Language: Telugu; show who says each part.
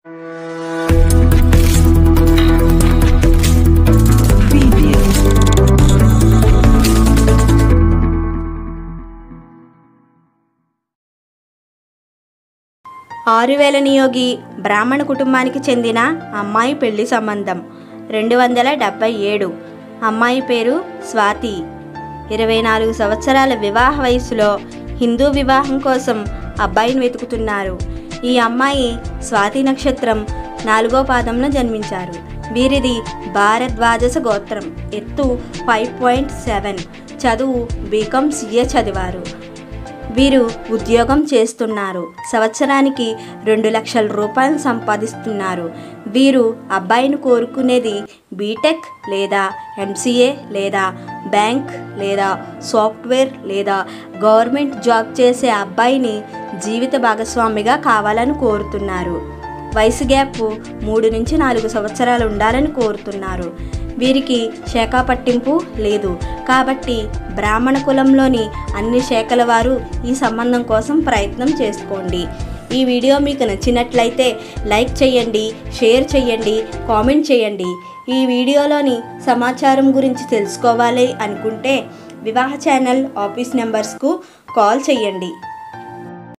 Speaker 1: ఆరువేల నియోగి బ్రాహ్మణ కుటుంబానికి చెందిన అమ్మాయి పెళ్లి సంబంధం రెండు వందల డెబ్బై ఏడు అమ్మాయి పేరు స్వాతి ఇరవై నాలుగు సంవత్సరాల వివాహ వయసులో హిందూ వివాహం కోసం అబ్బాయిని వెతుకుతున్నారు ఈ అమ్మాయి స్వాతి నక్షత్రం నాలుగో పాదంలో జన్మించారు వీరిది భారద్వాజస గోత్రం ఎత్తు ఫైవ్ పాయింట్ సెవెన్ చదువు బీకాం సీఏ చదివారు వీరు ఉద్యోగం చేస్తున్నారు సంవత్సరానికి రెండు లక్షల రూపాయలు సంపాదిస్తున్నారు వీరు అబ్బాయిని కోరుకునేది బీటెక్ లేదా ఎంసీఏ లేదా బ్యాంక్ లేదా సాఫ్ట్వేర్ లేదా గవర్నమెంట్ జాబ్ చేసే అబ్బాయిని జీవిత భాగస్వామిగా కావాలని కోరుతున్నారు వయసు గ్యాప్ మూడు నుంచి నాలుగు సంవత్సరాలు ఉండాలని కోరుతున్నారు వీరికి శాఖ పట్టింపు లేదు కాబట్టి బ్రాహ్మణ కులంలోని అన్ని శాఖల వారు ఈ సంబంధం కోసం ప్రయత్నం చేసుకోండి ఈ వీడియో మీకు నచ్చినట్లయితే లైక్ చేయండి షేర్ చేయండి కామెంట్ చేయండి ఈ వీడియోలోని సమాచారం గురించి తెలుసుకోవాలి అనుకుంటే వివాహ ఛానల్ ఆఫీస్ నెంబర్స్కు కాల్ చేయండి